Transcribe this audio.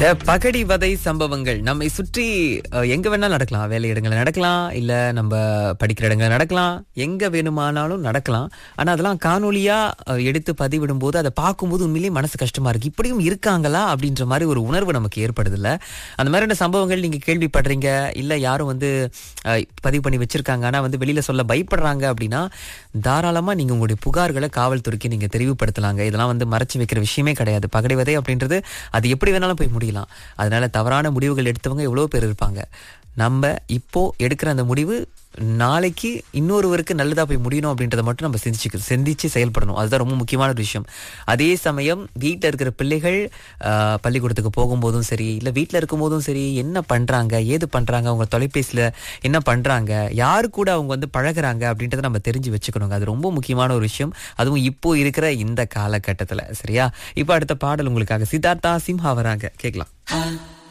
இந்த பகடி வதை சம்பவங்கள் நம்மை சுற்றி அஹ், எங்க வேணாலும் நடக்கலாம் வேலை இடங்கள்ல நடக்கலாம் இல்ல நம்ம படிக்கிற இடங்கள்ல நடக்கலாம் எங்க வேணுமானாலும் நடக்கலாம் ஆனா அதெல்லாம் காணொலியா அஹ், எடுத்து பதிவிடும் போது அதை பார்க்கும்போது உண்மையிலேயே மனசு கஷ்டமா இருக்கு இப்படியும் இருக்காங்களா அப்படின்ற மாதிரி ஒரு உணர்வு நமக்கு ஏற்படுது இல்ல அந்த மாதிரியான சம்பவங்கள் நீங்க கேள்விப்படுறீங்க இல்ல யாரும் வந்து அஹ், பதிவு பண்ணி வச்சிருக்காங்க ஆனா வந்து வெளியில சொல்ல பயப்படுறாங்க அப்படின்னா தாராளமா நீங்க உங்களுடைய புகார்களை காவல்துறைக்கு நீங்க தெரிவுபடுத்தலாங்க இதெல்லாம் வந்து மறைச்சு வைக்கிற விஷயமே கிடையாது பகடை வதை அப்படின்றது அது எப்படி வேணாலும் போய் முடியலாம் அதனால தவறான முடிவுகள் எடுத்தவங்க எவ்வளவு பேர் இருப்பாங்க நம்ம இப்போ எடுக்கிற அந்த முடிவு நாளைக்கு இன்னொருவருக்கு நல்லதா போய் முடியணும் அப்படின்றத மட்டும் நம்ம சிந்திச்சு சிந்திச்சு செயல்படணும் அதுதான் ரொம்ப முக்கியமான ஒரு விஷயம் அதே சமயம் வீட்டில் இருக்கிற பிள்ளைகள் ஆஹ், பள்ளிக்கூடத்துக்கு போகும்போதும் சரி இல்லை வீட்டில் இருக்கும்போதும் சரி என்ன பண்றாங்க ஏது பண்றாங்க அவங்க தொலைபேசியில் என்ன பண்றாங்க யாரு கூட அவங்க வந்து பழகுறாங்க அப்படின்றத நம்ம தெரிஞ்சு வச்சுக்கணுங்க அது ரொம்ப முக்கியமான ஒரு விஷயம் அதுவும் இப்போ இருக்கிற இந்த காலகட்டத்தில் சரியா இப்போ அடுத்த பாடல் உங்களுக்காக சித்தார்த்தா சிம்ஹா வராங்க கேட்கலாம்